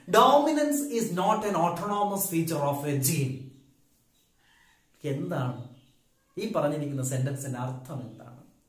Dominance is not an autonomous feature of a gene എന്താണ് ഈ പറഞ്ഞിരിക്കുന്ന സെന്റൻസിന്റെ അർത്ഥം എന്താണ്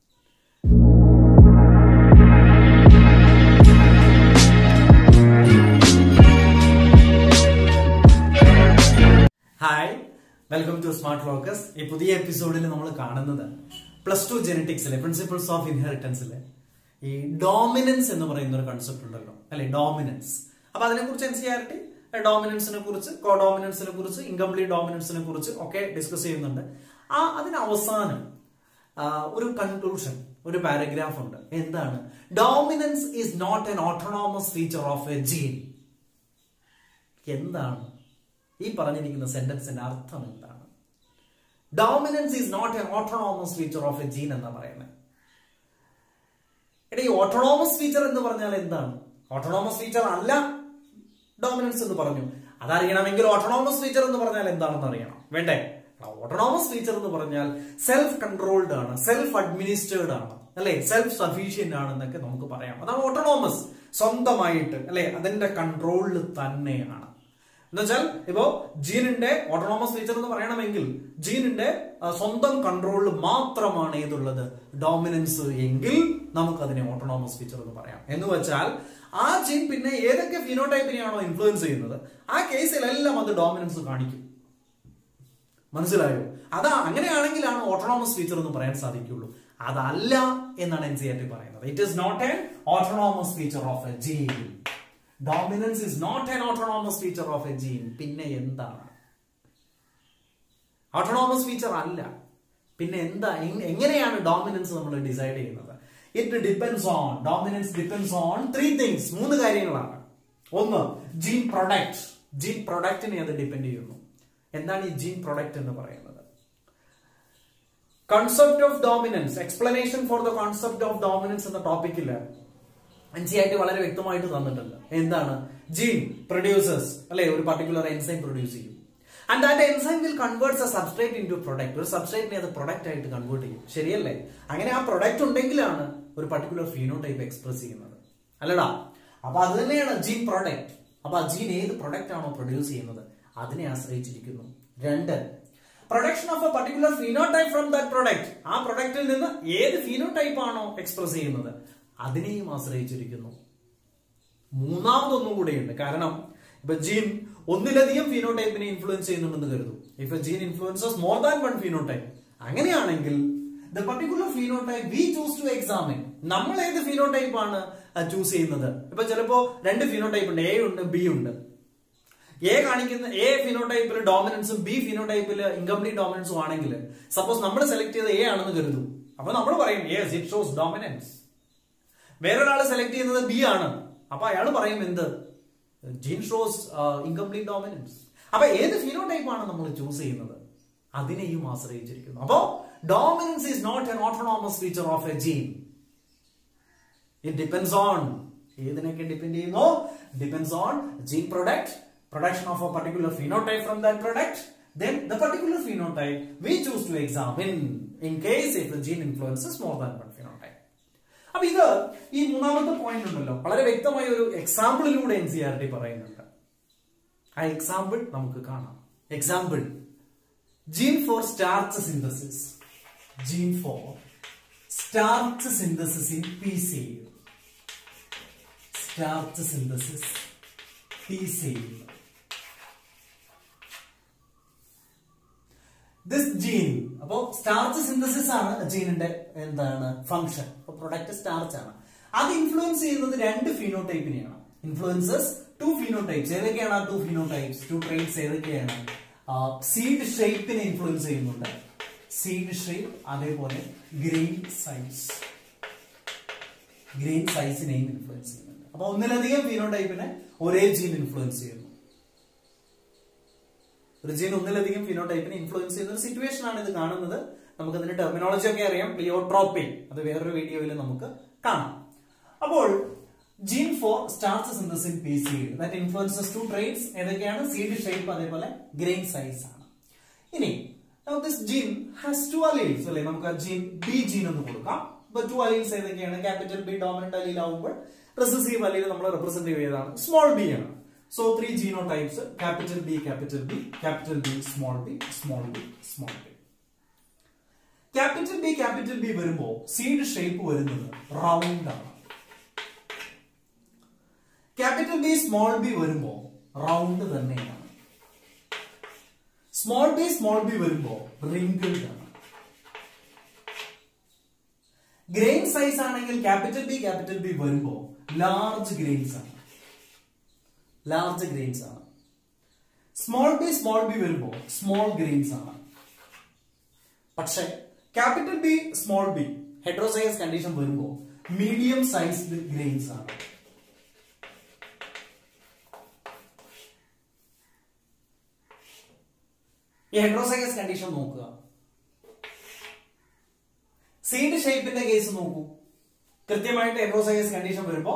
hi welcome to smart focus ഈ പുതിയ എപ്പിസോഡിൽ നമ്മൾ കാണുന്നത് പ്ലസ് ടു ജെനറ്റിക്സിലെ പ്രിൻസിപ്പിൾസ് ഓഫ് ഇൻഹെറിറ്റൻസിലെ ഈ ഡോമിനൻസ് എന്ന് പറയുന്ന ഒരു കൺസെപ്റ്റ് ഉണ്ടല്ലോ അല്ലെ ഡോമിനൻസ് അപ്പൊ അതിനെ കുറിച്ച് എൻ സി ആർ ടി ഡോമിനൻസിനെ കുറിച്ച് കോ ഡോമിനൻസിനെ കുറിച്ച് ഇൻകംപ്ലീറ്റ് ഡോമിനൻസിനെ കുറിച്ച് ഒക്കെ ഡിസ്കസ് ചെയ്യുന്നുണ്ട് ആ അതിന് അവസാനം ആ, ഒരു കൺക്ലൂഷൻ ഒരു പാരഗ്രാഫ് ഉണ്ട് എന്താണ് dominance is not an autonomous feature of a gene എന്താണ് ഈ പറഞ്ഞിരിക്കുന്ന സെന്റൻസിന്റെ അർത്ഥം എന്താണ് dominance is not an autonomous feature of a gene എന്നാ പറയുന്നത് എടാ ഈ ഓട്ടോണോമസ് ഫീച്ചർ എന്ന് പറഞ്ഞാൽ എന്താണ് ഓട്ടോണോമസ് ഫീച്ചർ അല്ല ഡോമിനൻസ് എന്ന് പറഞ്ഞു അതറിയണമെങ്കിൽ ഓട്ടോണോമസ് ഫീച്ചർ എന്ന് പറഞ്ഞാൽ എന്താണെന്ന് അറിയണം വേണ്ടേ ഓട്ടോണോമസ് ഫീച്ചർ എന്ന് പറഞ്ഞാൽ സെൽഫ് കൺട്രോൾഡ് ആണ് സെൽഫ് അഡ്മിനിസ്ട്രേഡ് ആണ് അല്ലെ സെൽഫ് സഫീഷ്യന്റ് ആണെന്നൊക്കെ നമുക്ക് പറയാം അതാണ് ഓട്ടോണോമസ് സ്വന്തമായിട്ട് അല്ലെ അതിന്റെ കൺട്രോളിൽ തന്നെയാണ് എന്നുവെച്ചാൽ ഇപ്പോ ജീനിന്റെ ഓട്ടോണോമസ് ഫീച്ചർ എന്ന് പറയണമെങ്കിൽ ജീനിന്റെ ആ, സ്വന്തം കൺട്രോളിൽ മാത്രമാണ് ഏതുള്ളത് ഡോമിനൻസ് എങ്കിൽ നമുക്ക് അതിനെ ഓട്ടോണോമസ് ഫീച്ചർ എന്ന് പറയാം എന്ന് വെച്ചാൽ ആ ജീൻ പിന്നെ ഏതൊക്കെ ഫിനോടൈപ്പിനെയാണോ ഇൻഫ്ലുവൻസ് ചെയ്യുന്നത് ആ കേസിലെല്ലാം അത് ഡോമിനൻസ് കാണിക്കും മനസ്സിലായോ അതാ അങ്ങനെയാണെങ്കിലാണ് ഓട്ടോണോമസ് ഫീച്ചർ എന്ന് പറയാൻ സാധിക്കുള്ളൂ അതല്ല എന്നാണ് എൻ സി ആർ ടി പറയുന്നത് it is not an autonomous feature of a gene dominance is not an autonomous feature of a gene പിന്നെ എന്താണ് ഓട്ടോണോമസ് ഫീച്ചർ അല്ല പിന്നെ എന്താ എങ്- എങ്ങനെയാണ് ഡോമിനൻസ് നമ്മൾ ഡിസൈഡ് ചെയ്യുന്നത് it depends on dominance depends on three things മൂന്ന് കാര്യങ്ങളാണ് ഒന്ന് ജീൻ പ്രൊഡക്റ്റ് ജീൻ പ്രൊഡക്റ്റിനെ അത് ഡിപ്പെൻഡ് ചെയ്യുന്നു എന്താണ് ഈ ജീൻ പ്രൊഡക്റ്റ് എന്ന് പറയുന്നത് concept of dominance explanation for the concept of dominance എന്ന ടോപ്പിക്കിൽ എൻ സി ആയിട്ട് വളരെ വ്യക്തമായിട്ട് തന്നിട്ടുണ്ട് എന്താണ് ജീൻ പ്രൊഡ്യൂസേഴ്സ് അല്ലെ ഒരു പർട്ടിക്കുലർ എൻസൈം പ്രൊഡ്യൂസ് ചെയ്യും and that enzyme will converts a substrate into product ഒരു സബ്സ്ട്രേറ്റിനെ അത് പ്രൊഡക്റ്റ് ആയിട്ട് കൺവേർട്ട് ചെയ്യും ശരിയല്ലേ അങ്ങനെ ആ പ്രൊഡക്റ്റ് ഉണ്ടെങ്കിലാണ് ഒരു പർട്ടിക്കുലർ ഫീനോടൈപ്പ് എക്സ്പ്രസ് ചെയ്യുന്നത് അല്ലടാ അപ്പൊ അത് തന്നെയാണ് ജീൻ പ്രൊഡക്റ്റ് അപ്പൊ ആ ജീൻ ഏത് പ്രൊഡക്റ്റ് ആണോ പ്രൊഡ്യൂസ് ചെയ്യുന്നത് അതിനെ ആശ്രയിച്ചിരിക്കുന്നു രണ്ട് production of a particular phenotype from that product ആ പ്രൊഡക്റ്റിൽ നിന്ന് ഏത് ഫീനോടൈപ്പ് ആണോ എക്സ്പ്രസ് ചെയ്യുന്നത് അതിനെയും ആശ്രയിച്ചിരിക്കുന്നു മൂന്നാമതൊന്നും കൂടെയുണ്ട് കാരണം ഇപ്പൊ ജീൻ ഒന്നിലധികം ഫീനോടൈപ്പിനെ ഇൻഫ്ലുവൻസ് ചെയ്യുന്നുണ്ടെന്ന് കരുതും if gene influences more than one phenotype അങ്ങനെയാണെങ്കിൽ the particular phenotype we choose to examine നമ്മൾ ഏത് ഫീനോടൈപ്പ് ആണ് ചൂസ് ചെയ്യുന്നത് ഇപ്പൊ ചിലപ്പോ രണ്ട് ഫീനോടൈപ്പ് ഉണ്ട് എ ഉണ്ട് ബി ഉണ്ട് എ കാണിക്കുന്ന എ ഫിനോടൈപ്പിൽ ഡോമിനൻസും ബി ഫിനോടൈപ്പിൽ ഇൻകംപ്ലീറ്റ് ഡോമിനൻസും ആണെങ്കിൽ സപ്പോസ് നമ്മൾ സെലക്ട് ചെയ്ത എ ആണെന്ന് കരുതും അപ്പൊ നമ്മൾ പറയും യെസ് ഇറ്റ് ഷോസ് ഡോമിനൻസ് വേറൊരാൾ സെലക്ട് ചെയ്യുന്നത് ബി ആണ് അപ്പൊ അയാൾ പറയും എന്ത് ജീൻ ഷോസ് ഇൻകംപ്ലീറ്റ് ഡോമിനൻസ് അപ്പൊ ഏത് ഫിനോടൈപ്പ് ആണ് നമ്മൾ ചൂസ് ചെയ്യുന്നത് അതിനെയും ആശ്രയിച്ചിരിക്കുന്നു അപ്പോ dominance is not an autonomous feature of a gene it depends on ഏതിനൊക്കെ ഡിപ്പെൻഡ് ചെയ്യുന്നു depends on gene product production of a particular phenotype from that product then the particular phenotype we choose to examine in case if the gene influences more than one phenotype അപ്പൊ ഇത് ഈ മൂന്നാമത്തെ point ഉണ്ടല്ലോ വളരെ വ്യക്തമായ ഒരു എക്സാമ്പിളിലൂടെ N C R T പറയുന്നുണ്ട് ആ എക്സാമ്പിൾ നമുക്ക് കാണാം example gene for starch synthesis gene for starch synthesis in P seed starch synthesis pea seed this gene അപ്പോ സ്റ്റാർച്ച് സിന്തസിസ് ആണ് ജീനിന്റെ എന്താണ് ഫംഗ്ഷൻ അപ്പൊ പ്രൊഡക്റ്റ് സ്റ്റാർച്ച് ആണ് അത് ഇൻഫ്ലുവൻസ് ചെയ്യുന്നത് രണ്ട് ഫിനോടൈപ്പിനെയാണ് ഇൻഫ്ലുവൻസസ് ടു ഫിനോടൈപ്സ് ഏതൊക്കെയാണ് ആ ടു ഫിനോടൈപ്സ് ടു ട്രേറ്റ്സ് ഏതൊക്കെയാണ് സീഡ് ഷേപ്പിനെ ഇൻഫ്ലുവൻസ് ചെയ്യുന്നുണ്ട് സീഡ് ഷേപ്പ് അതേപോലെ ഗ്രെയിൻ സൈസ് ഗ്രെയിൻ സൈസിനെയും ഇൻഫ്ലുവൻസ് ചെയ്യുന്നുണ്ട് അപ്പൊ ഒന്നിലധികം ഫിനോടൈപ്പിനെ ഒരേ ജീൻ ഇൻഫ്ലുവൻസ് ചെയ്യുന്നു ഒരു ജീൻ ഒന്നിലധികം ഫിനോടൈപ്പിനെ ഇൻഫ്ലുവൻസ് ചെയ്യുന്ന ഒരു സിറ്റുവേഷൻ ആണ് ഇത് കാണുന്നത് നമുക്ക് അതിന്റെ ടെർമിനോളജി ഒക്കെ അറിയാം പ്ലിയോട്രോപ്പിക് അത് വേറൊരു വീഡിയോയിൽ നമുക്ക് കാണാം അപ്പോൾ gene for starch synthesis in P C that influences two traits ഏതൊക്കെയാണ് സീഡ് ഷേപ്പ് അതേപോലെ ഗ്രെയിൻ സൈസ് ആണ് ഇനി this gene has two alleles അല്ലെ നമുക്ക് ജീൻ ബി ജീൻ എന്ന് കൊടുക്കാം ഇപ്പൊ ടു അലീൽസ് ഏതൊക്കെയാണ് ക്യാപിറ്റൽ ബി ഡോമിനന്റ് അലീൽ ആവുമ്പോൾ റെസസീവ് അലീൽ നമ്മൾ റെപ്രസെന്റ് ചെയ്തതാണ് സ്മോൾ ബി ആണ് so three genotypes capital B capital B capital B small B small B small B capital B capital B വരുമ്പോ seed shape വരുന്നത് round ആണ് capital B small B വരുമ്പോ round തന്നെയാണ് small B small B വരുമ്പോ wrinkled ആണ് grain size ആണെങ്കിൽ capital B capital B വരുമ്പോ large grains ആണ് ലാർജ് ഗ്രെയിൻസ് ആണ് സ്മോൾ ബി സ്മോൾ ബി വരുമ്പോ സ്മോൾ ഗ്രെയിൻസ് ആണ് പക്ഷെ capital B small B heterozygous condition വരുമ്പോ മീഡിയം സൈസ്ഡ് ഗ്രെയിൻസ് ആണ് ഈ ഹെഡ്രോസൈസ് കണ്ടീഷൻ നോക്കുക സീഡ് ഷേപ്പിന്റെ കേസ് നോക്കൂ കൃത്യമായിട്ട് ഹെഡ്രോസൈസ് കണ്ടീഷൻ വരുമ്പോ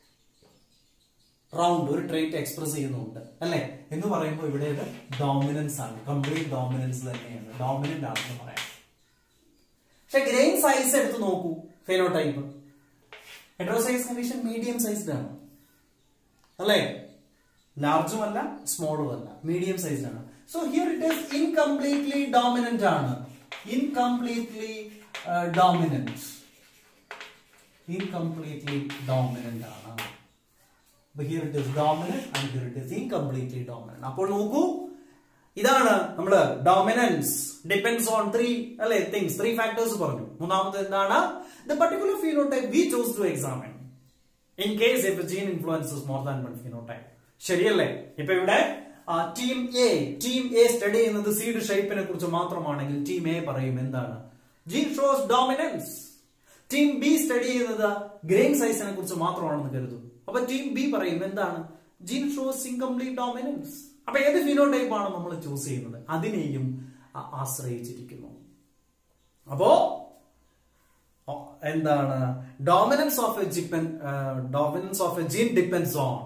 റൗണ്ട് ഒരു ട്രേറ്റ് എക്സ്പ്രസ് ചെയ്യുന്നുണ്ട് അല്ലെ എന്ന് പറയുമ്പോൾ ഇവിടെ ഇത് ഡോമിനൻസ് ആണ് കംപ്ലീറ്റ് ഡോമിനൻസ് തന്നെയാണ് ഡോമിനന്റ് ആണെന്ന് പറയാം പക്ഷെ ഗ്രെയിൻ സൈസ് എടുത്ത് നോക്കൂ phenotype heterozygous condition medium sized ആണ് അല്ലേ ലാർജും അല്ല സ്മോളും അല്ല മീഡിയം സൈസ്ഡ് ആണ് so here it is incompletely dominant ആണ് ഇൻകംപ്ലീറ്റ്ലി ഡോമിനന്റ് ഇൻകംപ്ലീറ്റ്ലി ഡോമിനന്റ് ആണ് അപ്പൊ here it is dominant and here it is incompletely dominant അപ്പോൾ നോക്കൂ ഇതാണ് നമ്മള് ഡോമിനൻസ് ഡിപെൻഡ്സ് ഓൺ ത്രീ അല്ലെ തിങ്സ് ത്രീ ഫാക്ടേഴ്സ് പറഞ്ഞു മൂന്നാമത് എന്താണ് the particular phenotype we choose to examine in case if gene influences more than one phenotype ശരിയല്ലേ ഇപ്പൊ ഇവിടെ team A team A study ചെയ്യുന്നത് സീഡ് ഷേപ്പിനെ കുറിച്ച് മാത്രമാണെങ്കിൽ ടീം എ പറയും എന്താണ് gene shows dominance team B study ചെയ്യുന്നത് ഗ്രെയിൻ സൈസിനെ കുറിച്ച് മാത്രമാണെന്ന് കരുതും അപ്പൊ ടീം ബി പറയും എന്താണ് ജീൻ ഷോസ് ഇൻകംപ്ലീറ്റ് ഡോമിനൻസ് അപ്പൊ ഏത് ഫിനോടൈപ്പ് ആണ് നമ്മൾ ചൂസ് ചെയ്യുന്നത് അതിനെയും ആ- ആശ്രയിച്ചിരിക്കുന്നു അപ്പോ ഓ, എന്താണ് dominance of a gene dominance of a gene depends on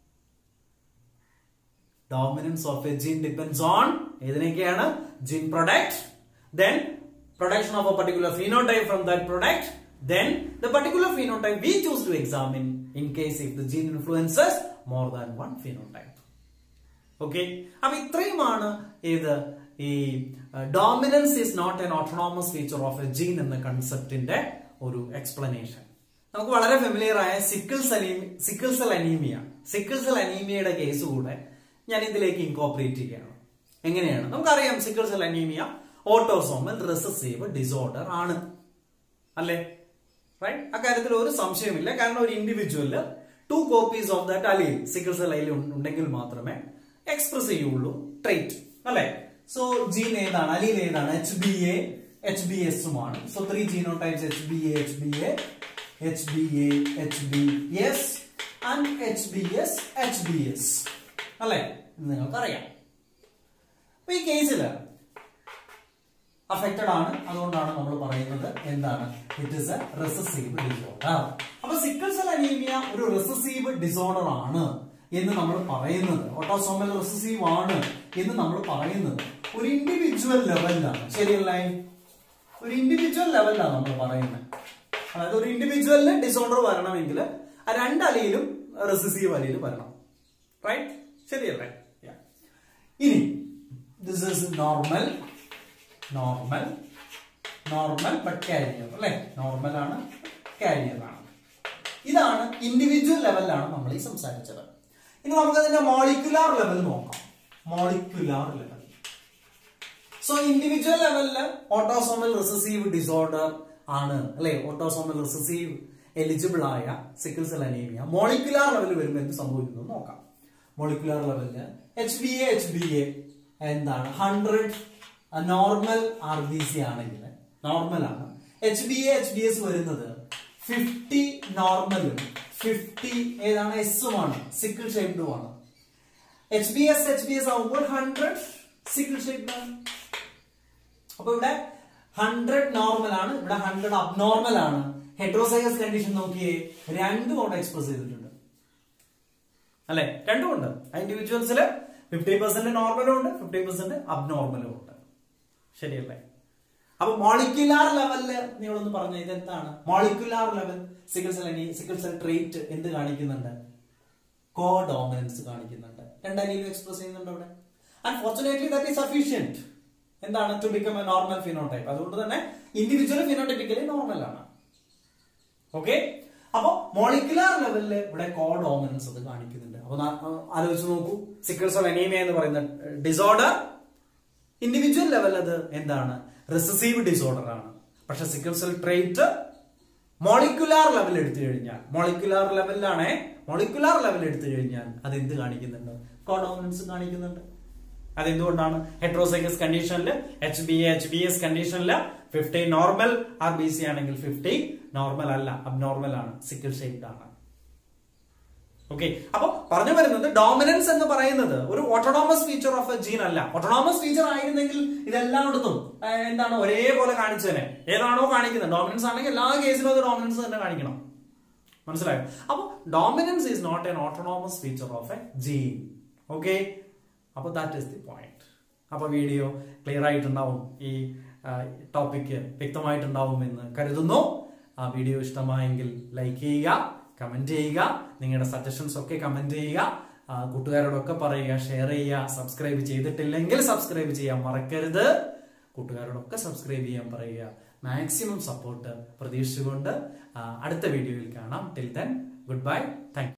dominance of a gene depends on ഏതിനൊക്കെയാണ് gene product then production of a particular phenotype from that product then the particular phenotype we choose to examine in case if the gene influences more than one phenotype okay അപ്പൊ ഇത്രയുമാണ് ഏത് ഈ dominance is not an autonomous feature of a gene എന്ന കൺസെപ്റ്റിന്റെ ഒരു explanation നമുക്ക് വളരെ familiar ആയ സിക്കിൾസ് സിക്കിൾസൽ അനീമിയ സിക്കിൾസൽ അനീമിയയുടെ കേസ് കൂടെ ഞാൻ ഇതിലേക്ക് ഇൻകോപ്പറേറ്റ് ചെയ്യുകയാണ് എങ്ങനെയാണ് നമുക്കറിയാം sickle cell anaemia autosomal recessive disorder ആണ് അല്ലേ റൈറ്റ് അക്കാര്യത്തിൽ ഒരു സംശയമില്ല കാരണം ഒരു individual two copies of that allele sickle cell allele ഉണ്ടെങ്കിൽ മാത്രമേ എക്സ്പ്രസ് ചെയ്യുള്ളൂ ട്രേറ്റ് അല്ലെ സോ ജീൻ ഏതാണ് അലീൽ ഏതാണ് H B A H B എസുമാണ് so three genotypes H B A H B A H B A H B S and H B S H B S അല്ലെ നിങ്ങൾക്കറിയാം അപ്പൊ ഈ കേസില് affected ആണ് അതുകൊണ്ടാണ് നമ്മൾ പറയുന്നത് എന്താണ് it is a recessive disorder അപ്പൊ സിക്കിൾ സെൽ അനീമിയ ഒരു റെസസീവ് ഡിസോർഡർ ആണ് എന്ന് നമ്മൾ പറയുന്നത് ഓട്ടോസോമൽ റെസസീവ് ആണ് എന്ന് നമ്മൾ പറയുന്നത് ഒരു ഇൻഡിവിജ്വൽ ലെവലിലാണ് ശരിയല്ലേ ഒരു ഇൻഡിവിജ്വൽ ലെവലിലാണ് നമ്മൾ പറയുന്നത് അതായത് ഒരു ഇൻഡിവിജ്വലിന് ഡിസോർഡർ വരണമെങ്കിൽ ആ രണ്ട് അലയിലും റെസസീവ് അലയിൽ വരണം റൈറ്റ് ശരിയല്ലേ Yeah. ഇനി this is normal normal normal but carrier അല്ലെ നോർമൽ ആണ് കാരിയർ ആണ് ഇതാണ് ഇൻഡിവിജ്വൽ ലെവലിലാണ് നമ്മൾ ഈ സംസാരിച്ചത് ഇനി നമുക്ക് അതിന്റെ മോളിക്കുലാർ ലെവൽ നോക്കാം മോളിക്കുലാർ ലെവൽ സോ ഇൻഡിവിജ്വൽ ലെവലില് ഓട്ടോസോമൽ റിസസീവ് ഡിസോർഡർ ആണ് അല്ലെ ഓട്ടോസോമൽ റിസസീവ് എലിജിബിൾ ആയ sickle cell anaemia molecular level വരുമ്പോൾ എന്ത് സംഭവിക്കുന്നു നോക്കാം മോളിക്കുലാർ ലെവലില് H B A H B A എന്താണ് hundred normal R B C ആണെങ്കിൽ നോർമൽ ആണ് H B A H B S വരുന്നത് ഫിഫ്റ്റി നോർമലും ഫിഫ്റ്റി ഏതാണ് എസുമാണ് സിക്കിൾ ഷേപ്ഡും ആണ് H B S H B S ആവുമ്പോൾ ഹൺഡ്രഡ് സിക്കിൾ ഷേപ്ഡ് ആണ് അപ്പൊ ഇവിടെ ഹൺഡ്രഡ് നോർമൽ ആണ് ഇവിടെ ഹൺഡ്രഡ് അബ്നോർമൽ ആണ് ഹെഡ്രോസൈഗസ് കണ്ടീഷൻ നോക്കിയേ രണ്ടും അവിടെ എക്സ്പ്രസ് ചെയ്തിട്ടുണ്ട് അല്ലെ രണ്ടും ഉണ്ട് ഇൻഡിവിജ്വൽസില് ഫിഫ്റ്റി പെർസെന്റ് നോർമലും ഉണ്ട് ഫിഫ്റ്റി പെർസെന്റ് അബ്നോർമലും ഉണ്ട് ശരിയല്ലേ അപ്പൊ മോളിക്യുലാർ ലെവലില് നിങ്ങളൊന്ന് പറഞ്ഞ ഇത് എന്താണ് molecular level sickle cell sickle cell trait എന്ത് കാണിക്കുന്നുണ്ട് കോ ഡോമിനൻസ് കാണിക്കുന്നുണ്ട് രണ്ട് അലീലും എക്സ്പ്രസ് ചെയ്യുന്നുണ്ട് അവിടെ അൺഫോർച്ചുനേറ്റ്ലി ദാറ്റ് ഈസ് സഫീഷ്യന്റ് എന്താണ് to become a normal phenotype അതുകൊണ്ട് തന്നെ ഇൻഡിവിജ്വൽ ഫിനോടൈപ്പിക്കലി നോർമൽ ആണ് ഓക്കെ അപ്പൊ മോളിക്കുലാർ ലെവലില് ഇവിടെ കോ ഡോമിനൻസ് അത് കാണിക്കുന്നുണ്ട് അപ്പൊ നാ- ആ, ആലോചിച്ച് നോക്കൂ സിക്കിൾസ് ഓഫ് അനീമിയ എന്ന് പറയുന്ന ഡിസോർഡർ ഇൻഡിവിജ്വൽ ലെവൽ അത് എന്താണ് റിസസീവ് ഡിസോർഡർ ആണ് പക്ഷെ sickle cell trait molecular level എടുത്തു കഴിഞ്ഞാൽ മോളിക്കുലാർ ലെവലിലാണ് മോളിക്കുലാർ ലെവൽ എടുത്തു കഴിഞ്ഞാൽ അത് എന്ത് കാണിക്കുന്നുണ്ട് കോഡോമിനൻസ് കാണിക്കുന്നുണ്ട് അതെന്തുകൊണ്ടാണ് ഹെട്രോസൈക്കസ് കണ്ടീഷനിൽ H B H B S കണ്ടീഷനിൽ fifty normal R B C ആണെങ്കിൽ ഫിഫ്റ്റി നോർമൽ അല്ല അബ്നോർമൽ ആണ് സിക്കിൾ ഷേപ്ഡ് ആണ് ഓക്കെ അപ്പൊ പറഞ്ഞു വരുന്നത് ഡോമിനൻസ് എന്ന് പറയുന്നത് ഒരു autonomous feature of a gene അല്ല ഓട്ടോണോമസ് ഫീച്ചർ ആയിരുന്നെങ്കിൽ ഇതെല്ലായിടത്തും ആ, എന്താണ് ഒരേപോലെ കാണിച്ചതിനെ ഏതാണോ കാണിക്കുന്നത് ഡോമിനൻസ് ആണെങ്കിൽ എല്ലാ കേസിലും അത് ഡോമിനൻസ് തന്നെ കാണിക്കണം മനസ്സിലായോ അപ്പൊ dominance is not an autonomous feature of a gene okay അപ്പൊ ദാറ്റ് ഈസ് ദി പോയിന്റ് അപ്പൊ വീഡിയോ ക്ലിയർ ആയിട്ടുണ്ടാവും ഈ ടോപ്പിക്ക് വ്യക്തമായിട്ടുണ്ടാവും എന്ന് കരുതുന്നു ആ വീഡിയോ ഇഷ്ടമായെങ്കിൽ ലൈക്ക് ചെയ്യുക കമന്റ് ചെയ്യുക നിങ്ങളുടെ സജഷൻസ് ഒക്കെ കമന്റ് ചെയ്യുക ആ, കൂട്ടുകാരോടൊക്കെ പറയുക ഷെയർ ചെയ്യുക സബ്സ്ക്രൈബ് ചെയ്തിട്ടില്ലെങ്കിൽ സബ്സ്ക്രൈബ് ചെയ്യാൻ മറക്കരുത് കൂട്ടുകാരോടൊക്കെ സബ്സ്ക്രൈബ് ചെയ്യാൻ പറയുക മാക്സിമം സപ്പോർട്ട് പ്രതീക്ഷിച്ചുകൊണ്ട് ആ, അടുത്ത വീഡിയോയിൽ കാണാം till then good bye thank